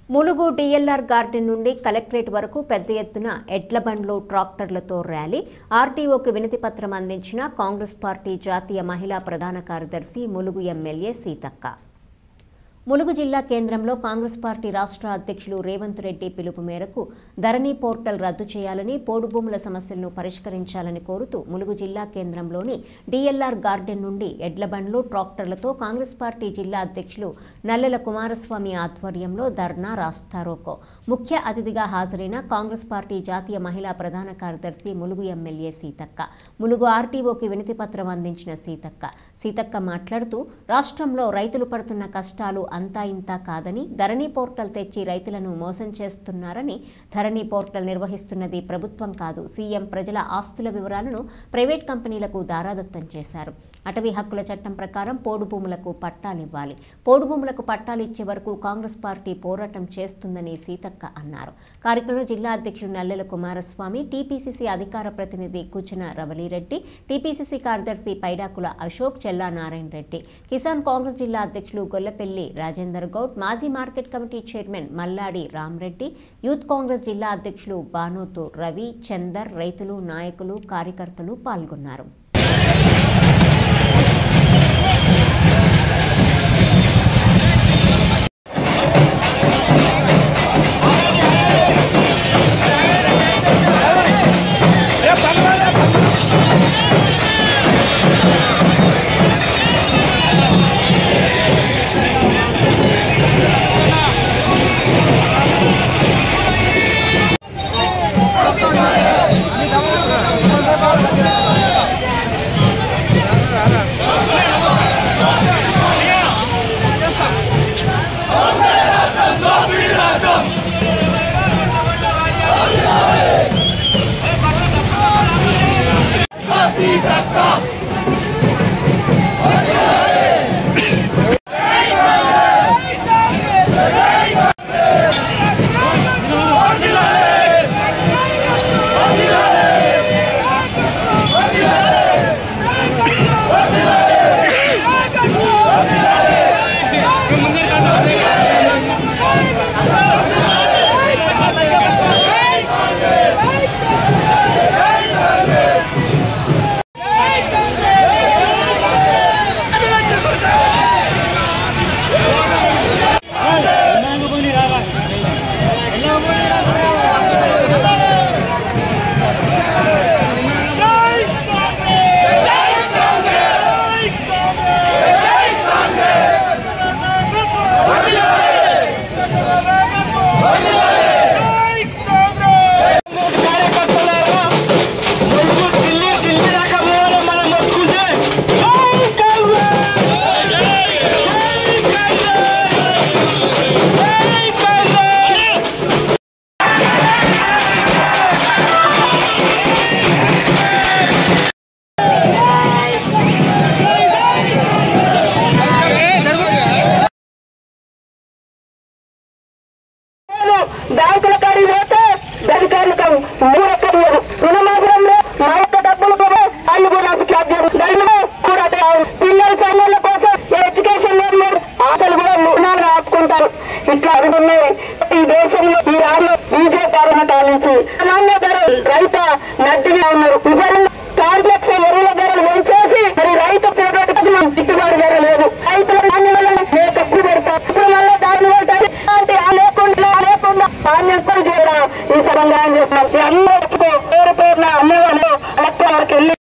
Mulugu DLR garden నుండి collectorate వరకు పెద్ద ఎత్తున ఎడ్ల బండ్లు ట్రాక్టర్లతో ర్యాలీ ఆర్టీఓకి వినతి పత్రం అందించిన కాంగ్రెస్ పార్టీ జాతీయ మహిళా ప్రధాన కార్యదర్శి ములుగు ఎమ్మెల్యే సీతక్క ములుగు జిల్లా కేంద్రంలో కాంగ్రెస్ పార్టీ రాష్ట్ర అధ్యక్షులు రేవంత్ రెడ్డి పిలుపు మేరకు ధరణి పోర్టల్ రద్దు చేయాలని పోడు భూముల సమస్యలను పరిష్కరించాలని కోరుతూ ములుగు జిల్లా కేంద్రంలోని డిఎల్ఆర్ గార్డెన్ నుండి ఎడ్ల బండ్లు ట్రాక్టర్లతో కాంగ్రెస్ పార్టీ జిల్లా అధ్యక్షులు నల్లెల కుమారస్వామి ఆధ్వర్యంలో ధర్నా రాస్తారోకో ముఖ్య అతిథిగా హాజరైన కాంగ్రెస్ పార్టీ జాతీయ మహిళా ప్రధాన కార్యదర్శి ములుగు ఎమ్మెల్యే సీతక్క ములుగు ఆర్టీఓకి వినతి పత్రం అందించిన సీతక్క సీతక్క మాట్లాడుతూ రాష్ట్రంలో రైతులు పడుతున్న కష్టాలు అంతా ఇంతా కాదని ధరణి పోర్టల్ తెచ్చి రైతులను మోసం చేస్తున్నారని ధరణి పోర్టల్ నిర్వహిస్తున్నది ప్రభుత్వం కాదు సీఎం ప్రజల ఆస్తుల వివరాలను ప్రైవేట్ కంపెనీలకు దారాదత్తం చేశారు అటవీ హక్కుల చట్టం ప్రకారం పోడు భూములకు పట్టాలివ్వాలి పోడు భూములకు పట్టాలు ఇచ్చే వరకు కాంగ్రెస్ పార్టీ పోరాటం చేస్తుందని సీతక్క అన్నారు కార్యక్రమంలో జిల్లా అధ్యక్షుడు నల్లెల కుమారస్వామి టీపీసీసీ అధికార ప్రతినిధి కూచన రవలిరెడ్డి టీపీసీసీ కార్యదర్శి పైడాకుల అశోక్ చెల్లా నారాయణ రెడ్డి కిసాన్ కాంగ్రెస్ జిల్లా అధ్యక్షులు గొల్లపెల్లి రాజేందర్ గౌడ్ మాజీ market committee chairman Malladi Ramreddy youth Congress జిల్లా అధ్యక్షులు బానోతు రవి చందర్ రైతులు నాయకులు కార్యకర్తలు పాల్గొన్నారు బ్యాంకుల కాడికి పోతే అధికారులకు మూడెక్కలేదు రుణమాఫీలో మా యొక్క డబ్బులు కూడా వాళ్ళు కూడా క్యాబ్ చేస్తారు కూడా అదే పిల్లల చదువుల కోసం ఎడ్యుకేషన్ లోన్ మీద ఆశలు కూడా రుణాలు ఆపుకుంటారు ఇట్లా అడుగున్నాయి ఈ దేశంలో ఈ రాష్ట్రంలో బీజేపీ కారణాల నుంచి నాణ్య ధరలు రైత నడ్డిగా ఉన్నారు వివరంగా కాంప్లెక్స్ ఎరువుల ధరలు పెంచేసి మరి రైతు గిట్టుబాటు ధర లేదు రైతుల నాణ్యమైన తక్కువ పెడతారు ఇప్పుడు మళ్ళీ దాని వల్ల అంటే ఆ లేకుండా లేకుండా ధాన్యం కూడా చేయడం ఈ సమాధానం చేస్తున్నాం ఈ అందరూ పేరు పేరున అన్ని వాళ్ళు కలెక్టర్ వరకు వెళ్ళి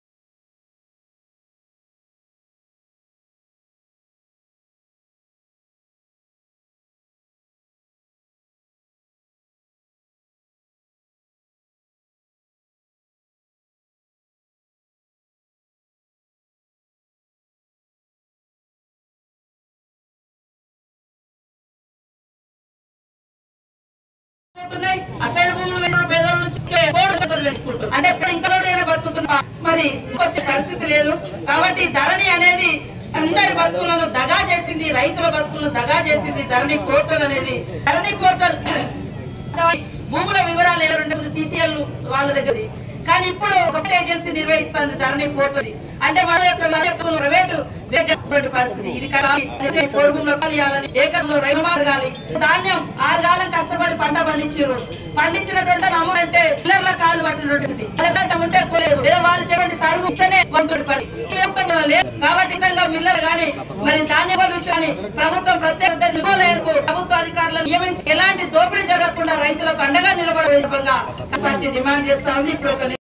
పోతున్నాయి. అసైన్ భూములు వేసిన పేదల నుంచి కోడి కథలు వేసుకుంటారు అంటే ఇప్పుడు ఇంకా తోటైనా బతుకుతున్నా మరి వచ్చే పరిస్థితి లేదు కాబట్టి ధరణి అనేది అందరి బతుకులను దగా చేసింది రైతుల బతుకులను దగా చేసింది ధరణి పోర్టల్ అనేది ధరణి పోర్టల్ భూముల వివరాలు ఎవరు సీసీఎల్ వాళ్ళ దగ్గర కానీ ఇప్పుడు ఒకటే ఏజెన్సీ నిర్వహిస్తుంది ధరణి పోర్టల్ అంటే వాళ్ళ యొక్క ప్రైవేటు ఇటువంటి పరిస్థితి ఇది కదా పొడుగులో కలియాలని ఏకంలో రైలు మార్గాలి ధాన్యం ఆరు కాలం కష్టపడి పంట పండించారు పండించినటువంటి అమౌంట్ అంటే పిల్లర్ల కాలు పట్టినటువంటిది అలాగంటే ఉంటే కూలేదు లేదా వాళ్ళు చెప్పండి తరుగు ఇస్తేనే కొంటుంది పని ప్రభుత్వం లేదు కాబట్టి విధంగా మిల్లర్ గాని మరి ధాన్యం విషయాన్ని ప్రభుత్వం ప్రత్యేక దిగువలకు ప్రభుత్వ అధికారులను నియమించి ఎలాంటి దోపిడీ జరగకుండా రైతులకు అండగా నిలబడే విధంగా పార్టీ డిమాండ్ చేస్తా ఉంది ఇప్పుడు ఒక